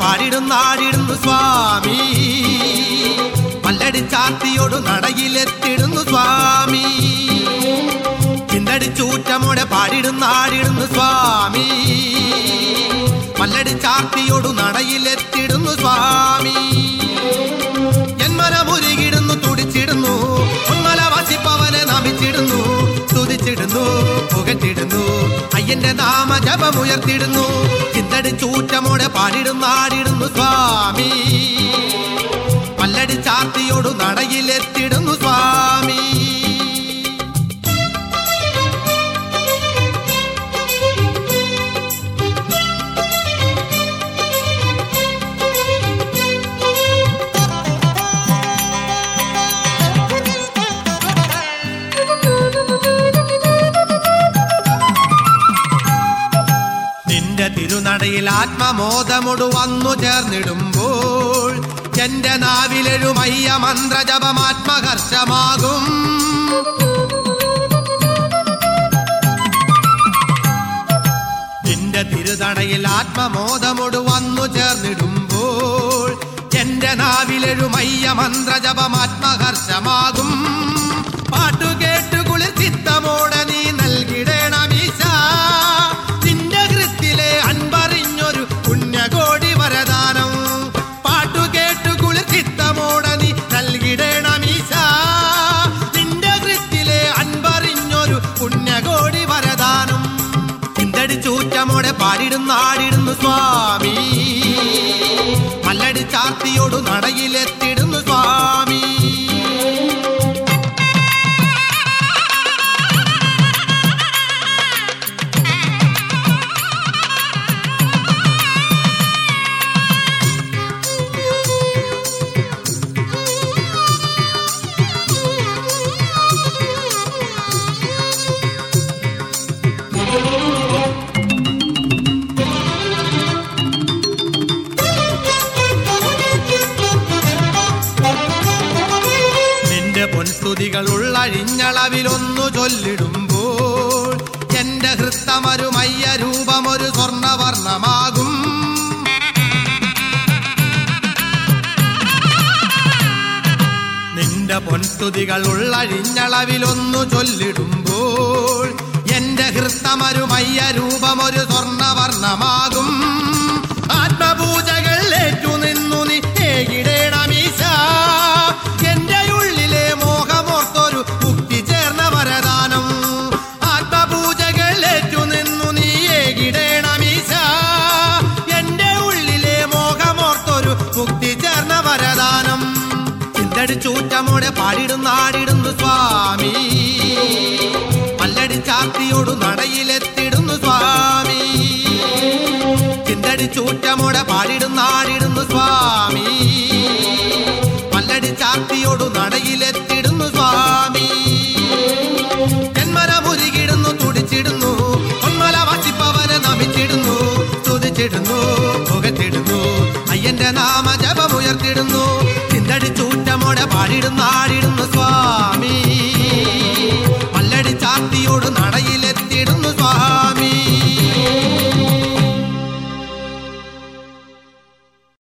പാടിടുന്നാടിടുന്നു സ്വാമി പല്ലടി ചാത്തിയോട് നടയിലെത്തിടുന്നു സ്വാമി ചിന്തടി ചൂറ്റമോടെ പാടിടുന്നാടിടുന്നു സ്വാമി പല്ലടി ചാത്തിയോട് നടയിലെത്തിടുന്നു സ്വാമി ജന്മനമുരുകിടുന്നു തുടിച്ചിടുന്നു ഉന്മല വസിപ്പവനെ നമിച്ചിടുന്നു സ്തുതിച്ചിടുന്നു പുകറ്റിടുന്നു അയ്യന്റെ നാമ ജപമുയർത്തിടുന്നു ചിന്തടി ചൂറ്റമോടെ പാടിടുന്നാടിടുന്നു സ്വാമി പല്ലടി ചാത്തിയോട് നടയിലെത്തിടുന്നു സ്വാമി നിന്റെ തിരുനടയിൽ ആത്മമോദമൊടു വന്നു ചേർന്നിടുമ്പോൾ എന്റെ നാവിലെഴുമയ്യ മന്ത്രജപം ആത്മഹർഷമാകും നിന്റെ തിരുതടയിൽ ആത്മമോദമൊടു വന്നു ചേർന്നിടുമ്പോൾ എന്റെ നാവിലെഴുമയ്യ മന്ത്രജപം ആത്മഹർഷമാകും പാട്ടു കേട്ടു കുളിർ ചിത്തമോടെ നീ നൽകിടേണമീശ നിന്റെ കൃത്തിലെ അൻപറിഞ്ഞൊരു പുണ്യകോടി വരദാനം പാട്ടു കേട്ടു കുളിർ ചിത്തമോടെ നീ നൽകിടേണമീശ നിന്റെ കൃത്തിലെ അൻപറിഞ്ഞൊരു പുണ്യകോടി വരദാനം ചിന്തടി ചൂറ്റമോടെ പാടിടുന്നാടിടുന്നു സ്വാമി മല്ലടി ചാർത്തിയോട് നടയിലെത്തിടുന്നു സ്വാമി നിന്റെ പൊൻസ്തുതികൾ ഉള്ളഴിഞ്ഞളവിലൊന്നു ചൊല്ലിടുമ്പോൾ എന്റെ ഹൃത്തമരുമയ്യ രൂപമൊരു സ്വർണവർണ്ണമാകും നിന്റെ പൊൻസ്തുതികൾ ഉള്ളഴിഞ്ഞളവിലൊന്നു ചൊല്ലിടുമ്പോൾ എന്റെ ഹൃത്തമരുമയ്യ രൂപമൊരു സ്വർണവർണ്ണമാകും ആത്മപൂജകൾ ഏറ്റു നിന്നു നീ ഏകിടേണമീശ എന്റെ ഉള്ളിലെ മോഹമോർത്തൊരു മുക്തി ചേർന്ന വരദാനം ആത്മപൂജകൾ ഏറ്റു നിന്നു നീ ഏകിടേണമീശ എന്റെ ഉള്ളിലെ മോഹമോർത്തൊരു മുക്തി ചേർന്ന വരദാനം ചിന്തടി ചൂറ്റമോടെ പാടിടുന്നാടിടുന്നു സ്വാമി പല്ലടി ചാത്തിയോട് നടയിലെത്തിടുന്നു സ്വാമി ചിന്തടി ചൂറ്റമോടെ പാടിടുന്നാടിടുന്നു സ്വാമി പല്ലടി ചാത്തിയോട് നടയിലെത്തിടുന്നു സ്വാമി ജന്മനമുരുകിടുന്നു തുടിച്ചിടുന്നു ഒന്മല വസിപ്പവനെ നമിച്ചിടുന്നു സ്തുതിച്ചിടുന്നു പുകച്ചിടുന്നു അയ്യന്റെ നാമ ജപമുയർത്തിടുന്നു ചിന്തടി ചൂറ്റമോടെ പാടിടുന്നാടിടുന്നു സ്വാമി പല്ലടി ചാത്തിയോട് നടയിലെത്തിടുന്നു സ്വാമി